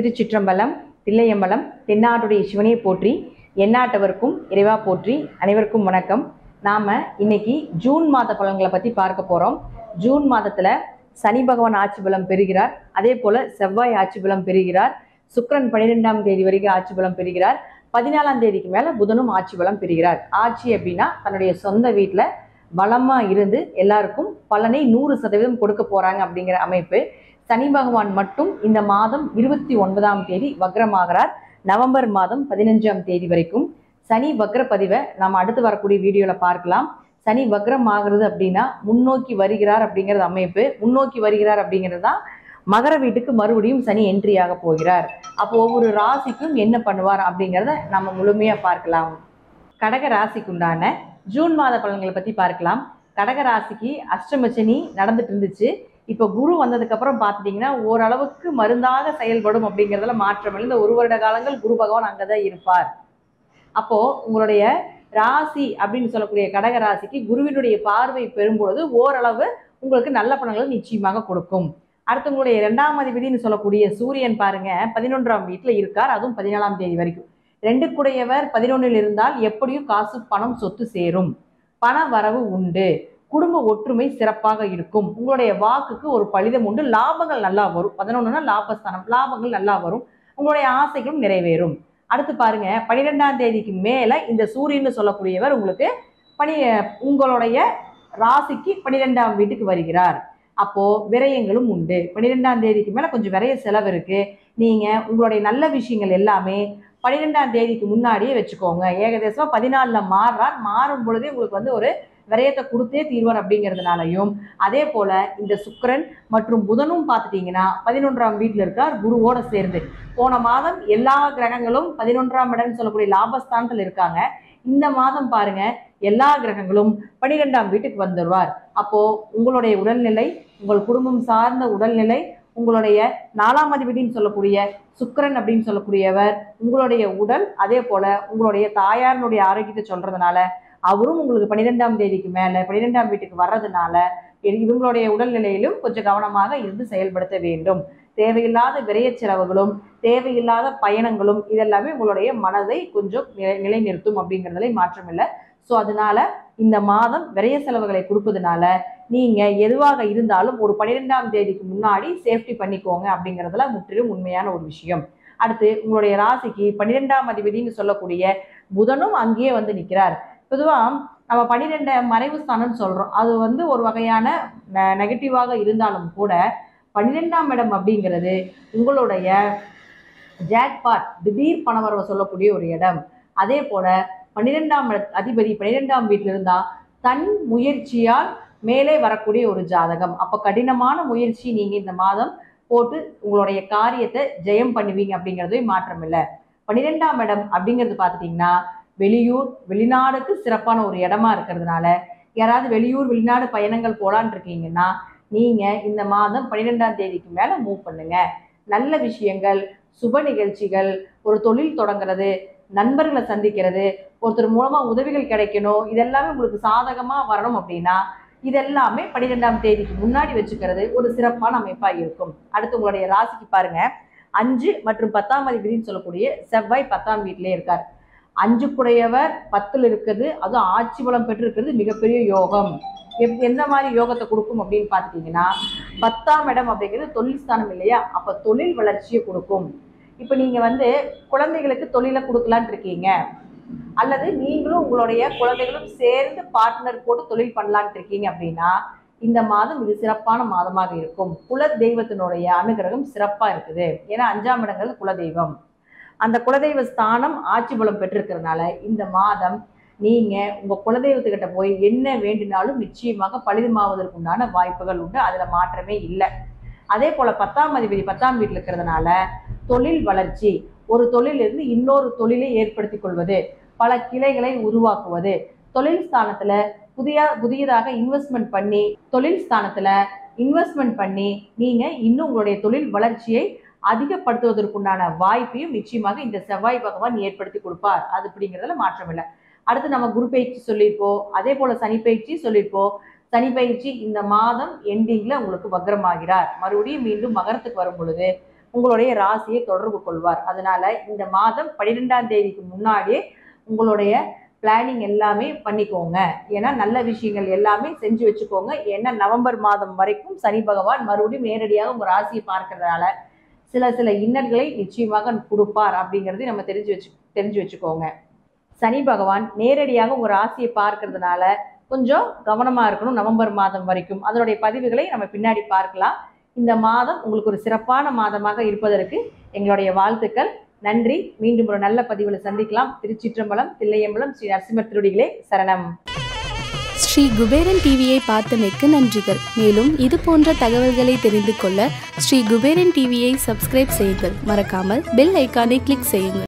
திருச்சிற்றம்பலம் தில்லையம்பலம் தென்னாட்டுடைய சிவனையை போற்றி எந்நாட்டவருக்கும் இறைவா போற்றி அனைவருக்கும் வணக்கம் நாம இன்னைக்கு ஜூன் மாத பலன்களை பத்தி பார்க்க போறோம் ஜூன் மாதத்துல சனி பகவான் ஆட்சி பலம் பெறுகிறார் அதே போல செவ்வாய் ஆட்சி பலம் பெறுகிறார் சுக்கிரன் பன்னிரெண்டாம் தேதி வரைக்கும் ஆட்சி பலம் பெறுகிறார் பதினாலாம் தேதிக்கு மேல புதனும் ஆட்சி பலம் பெறுகிறார் ஆட்சி அப்படின்னா தன்னுடைய சொந்த வீட்டுல பலமா இருந்து எல்லாருக்கும் பலனை நூறு சதவீதம் கொடுக்க போறாங்க அப்படிங்கிற அமைப்பு சனி பகவான் மட்டும் இந்த மாதம் இருபத்தி ஒன்பதாம் தேதி வக்ரமாகிறார் நவம்பர் மாதம் பதினஞ்சாம் தேதி வரைக்கும் சனி வக்ர பதிவை நாம் அடுத்து வரக்கூடிய வீடியோல பார்க்கலாம் சனி வக்ரம் ஆகிறது அப்படின்னா முன்னோக்கி வருகிறார் அப்படிங்கிறது அமைப்பு முன்னோக்கி வருகிறார் அப்படிங்கிறது தான் மகர வீட்டுக்கு மறுபடியும் சனி என்ட்ரி ஆக போகிறார் அப்போ ஒவ்வொரு ராசிக்கும் என்ன பண்ணுவார் அப்படிங்கிறத நம்ம முழுமையா பார்க்கலாம் கடக ராசிக்குண்டான ஜூன் மாத பலன்களை பத்தி பார்க்கலாம் கடக ராசிக்கு அஷ்டமச்சனி நடந்துட்டு இருந்துச்சு இப்போ குரு வந்ததுக்கு அப்புறம் பார்த்துட்டீங்கன்னா ஓரளவுக்கு மருந்தாக செயல்படும் அப்படிங்கிறதுல மாற்றம் இல்லை இந்த ஒரு வருட காலங்கள் குரு பகவான் அங்கதான் இருப்பார் அப்போ உங்களுடைய ராசி அப்படின்னு சொல்லக்கூடிய கடக ராசிக்கு குருவினுடைய பார்வை பெறும்பொழுது ஓரளவு உங்களுக்கு நல்ல பலன்களை நிச்சயமாக கொடுக்கும் அடுத்து உங்களுடைய இரண்டாம் அதிபதினு சொல்லக்கூடிய சூரியன் பாருங்க பதினொன்றாம் வீட்டில் இருக்கார் அதுவும் பதினாலாம் தேதி வரைக்கும் ரெண்டு குடையவர் பதினொன்றில் இருந்தால் எப்படியும் காசு பணம் சொத்து சேரும் பண வரவு உண்டு குடும்ப ஒற்றுமை சிறப்பாக இருக்கும் உங்களுடைய வாக்குக்கு ஒரு பலிதம் உண்டு லாபங்கள் நல்லா வரும் பதினொன்றுனா லாபஸ்தானம் லாபங்கள் நல்லா வரும் உங்களுடைய ஆசைகளும் நிறைவேறும் அடுத்து பாருங்க பன்னிரெண்டாம் தேதிக்கு மேல இந்த சூரியன் சொல்லக்கூடியவர் உங்களுக்கு பனி உங்களுடைய ராசிக்கு பன்னிரெண்டாம் வீட்டுக்கு வருகிறார் அப்போ விரயங்களும் உண்டு பன்னிரெண்டாம் தேதிக்கு மேல கொஞ்சம் விரய செலவு இருக்கு நீங்க உங்களுடைய நல்ல விஷயங்கள் எல்லாமே பன்னிரெண்டாம் தேதிக்கு முன்னாடியே வச்சுக்கோங்க ஏகதேசமா பதினாலுல மாறுறார் மாறும் பொழுதே உங்களுக்கு வந்து ஒரு விரயத்தை கொடுத்தே தீர்வார் அப்படிங்கிறதுனாலையும் அதே போல இந்த சுக்கிரன் மற்றும் புதனும் பார்த்துட்டீங்கன்னா பதினொன்றாம் வீட்டில் இருக்கார் குருவோட சேர்ந்து போன மாதம் எல்லா கிரகங்களும் பதினொன்றாம் இடம்னு சொல்லக்கூடிய லாபஸ்தானத்தில் இருக்காங்க இந்த மாதம் பாருங்க எல்லா கிரகங்களும் பனிரெண்டாம் வீட்டுக்கு வந்துடுவார் அப்போ உங்களுடைய உடல்நிலை உங்கள் குடும்பம் சார்ந்த உடல்நிலை உங்களுடைய நாலாம் அதிபதினு சொல்லக்கூடிய சுக்கிரன் அப்படின்னு சொல்லக்கூடியவர் உங்களுடைய உடல் அதே போல உங்களுடைய தாயாரினுடைய ஆரோக்கியத்தை சொல்றதுனால அவரும் உங்களுக்கு பன்னிரெண்டாம் தேதிக்கு மேல பன்னிரெண்டாம் வீட்டுக்கு வர்றதுனால இவங்களுடைய உடல்நிலையிலும் கொஞ்சம் கவனமாக இருந்து செயல்படுத்த வேண்டும் தேவையில்லாத விரைய செலவுகளும் தேவையில்லாத பயணங்களும் இதெல்லாமே உங்களுடைய மனதை கொஞ்சம் நிலை நிலைநிறுத்தும் அப்படிங்கிறதுல மாற்றம் இல்லை ஸோ அதனால இந்த மாதம் விரைய செலவுகளை கொடுப்பதுனால நீங்க எதுவாக இருந்தாலும் ஒரு பன்னிரெண்டாம் தேதிக்கு முன்னாடி சேஃப்டி பண்ணிக்கோங்க அப்படிங்கிறதுல முற்றிலும் உண்மையான ஒரு விஷயம் அடுத்து உங்களுடைய ராசிக்கு பன்னிரெண்டாம் அதிபதினு சொல்லக்கூடிய புதனும் அங்கேயே வந்து நிற்கிறார் பொதுவாக நம்ம பன்னிரெண்டு மறைவு ஸ்தானம்னு சொல்கிறோம் அது வந்து ஒரு வகையான நெகட்டிவாக இருந்தாலும் கூட பன்னிரெண்டாம் இடம் அப்படிங்கிறது உங்களுடைய ஜாக்பாட் திடீர் பணவரவை சொல்லக்கூடிய ஒரு இடம் அதே போல பன்னிரெண்டாம் அதிபதி பன்னிரெண்டாம் வீட்டில் இருந்தால் தன் முயற்சியால் மேலே வரக்கூடிய ஒரு ஜாதகம் அப்போ கடினமான முயற்சி நீங்கள் இந்த மாதம் போட்டு உங்களுடைய காரியத்தை ஜெயம் பண்ணுவீங்க அப்படிங்கிறதே மாற்றம் இல்லை பன்னிரெண்டாம் இடம் அப்படிங்கிறது பார்த்துட்டிங்கன்னா வெளியூர் வெளிநாடுக்கு சிறப்பான ஒரு இடமா இருக்கிறதுனால யாராவது வெளியூர் வெளிநாடு பயணங்கள் போலான் இருக்கீங்கன்னா நீங்க இந்த மாதம் பன்னிரெண்டாம் தேதிக்கு மேல மூவ் பண்ணுங்க நல்ல விஷயங்கள் சுப நிகழ்ச்சிகள் ஒரு தொழில் தொடங்குறது நண்பர்களை சந்திக்கிறது ஒருத்தர் மூலமா உதவிகள் கிடைக்கணும் இதெல்லாமே உங்களுக்கு சாதகமா வரணும் அப்படின்னா இதெல்லாமே பன்னிரெண்டாம் தேதிக்கு முன்னாடி வச்சுக்கிறது ஒரு சிறப்பான அமைப்பா இருக்கும் அடுத்து உங்களுடைய ராசிக்கு பாருங்க அஞ்சு மற்றும் பத்தாம் அதிபதினு சொல்லக்கூடிய செவ்வாய் பத்தாம் வீட்டிலே இருக்கார் அஞ்சு குடையவர் பத்தில் இருக்கிறது அதுவும் ஆட்சி பலம் பெற்றிருக்கிறது மிகப்பெரிய யோகம் எப் எந்த மாதிரி யோகத்தை கொடுக்கும் அப்படின்னு பார்த்துட்டீங்கன்னா பத்தாம் இடம் அப்படிங்கிறது தொழில் ஸ்தானம் இல்லையா அப்போ தொழில் வளர்ச்சியை கொடுக்கும் இப்போ நீங்கள் வந்து குழந்தைகளுக்கு தொழிலை கொடுக்கலான் இருக்கீங்க அல்லது நீங்களும் உங்களுடைய குழந்தைகளும் சேர்ந்து பார்ட்னர் போட்டு தொழில் பண்ணலான் இருக்கீங்க அப்படின்னா இந்த மாதம் இது சிறப்பான மாதமாக இருக்கும் குல தெய்வத்தினுடைய அனுகிரகம் சிறப்பாக இருக்குது ஏன்னா அஞ்சாம் இடங்கிறது குலதெய்வம் அந்த குலதெய்வ ஸ்தானம் ஆட்சி பலம் பெற்றிருக்கிறதுனால இந்த மாதம் நீங்க உங்க குலதெய்வத்துக்கிட்ட போய் என்ன வேண்டினாலும் நிச்சயமாக பலிதமாவதற்கு உண்டான வாய்ப்புகள் உண்டு அதுல மாற்றமே இல்லை அதே போல பத்தாம் அதிபதி பத்தாம் வீட்டில் இருக்கிறதுனால தொழில் வளர்ச்சி ஒரு தொழிலிருந்து இன்னொரு தொழிலை ஏற்படுத்தி கொள்வது பல கிளைகளை உருவாக்குவது தொழில் ஸ்தானத்துல புதிய புதியதாக இன்வெஸ்ட்மெண்ட் பண்ணி தொழில் ஸ்தானத்துல இன்வெஸ்ட்மெண்ட் பண்ணி நீங்க இன்னும் உங்களுடைய தொழில் வளர்ச்சியை அதிகப்படுத்துவதற்குண்டான வாய்ப்பையும் நிச்சயமாக இந்த செவ்வாய் பகவான் ஏற்படுத்தி கொடுப்பார் அது அப்படிங்கிறதுல மாற்றம் இல்லை அடுத்து நம்ம குரு பயிற்சி சொல்லியிருப்போம் அதே போல சனி பயிற்சி சொல்லியிருப்போம் சனி பயிற்சி இந்த மாதம் எண்டிங்ல உங்களுக்கு வக்ரமாகிறார் மறுபடியும் மீண்டும் மகரத்துக்கு வரும் பொழுது உங்களுடைய ராசியை தொடர்பு கொள்வார் அதனால இந்த மாதம் பன்னிரெண்டாம் தேதிக்கு முன்னாடியே உங்களுடைய பிளானிங் எல்லாமே பண்ணிக்கோங்க ஏன்னா நல்ல விஷயங்கள் எல்லாமே செஞ்சு வச்சுக்கோங்க ஏன்னா நவம்பர் மாதம் வரைக்கும் சனி பகவான் மறுபடியும் நேரடியாக உங்க ராசியை பார்க்கறதுனால சில சில இன்னல்களை நிச்சயமாக கொடுப்பார் அப்படிங்கிறது நம்ம தெரிஞ்சு வச்சு தெரிஞ்சு வச்சுக்கோங்க சனி பகவான் நேரடியாக உங்க ராசியை பார்க்கறதுனால கொஞ்சம் கவனமா இருக்கணும் நவம்பர் மாதம் வரைக்கும் அதனுடைய பதிவுகளை நம்ம பின்னாடி பார்க்கலாம் இந்த மாதம் உங்களுக்கு ஒரு சிறப்பான மாதமாக இருப்பதற்கு எங்களுடைய வாழ்த்துக்கள் நன்றி மீண்டும் ஒரு நல்ல பதிவில் சந்திக்கலாம் திருச்சிற்றம்பலம் தில்லையம்பலம் ஸ்ரீ நரசிம்மர் திருடிகளே சரணம் ஸ்ரீ குபேரன் டிவியை பார்த்தமைக்கு நன்றிகள் மேலும் இது போன்ற தகவல்களை தெரிந்து கொள்ள ஸ்ரீ குபேரன் டிவியை சப்ஸ்கிரைப் செய்யுங்கள் மறக்காமல் பெல் ஐக்கானை கிளிக் செய்யுங்கள்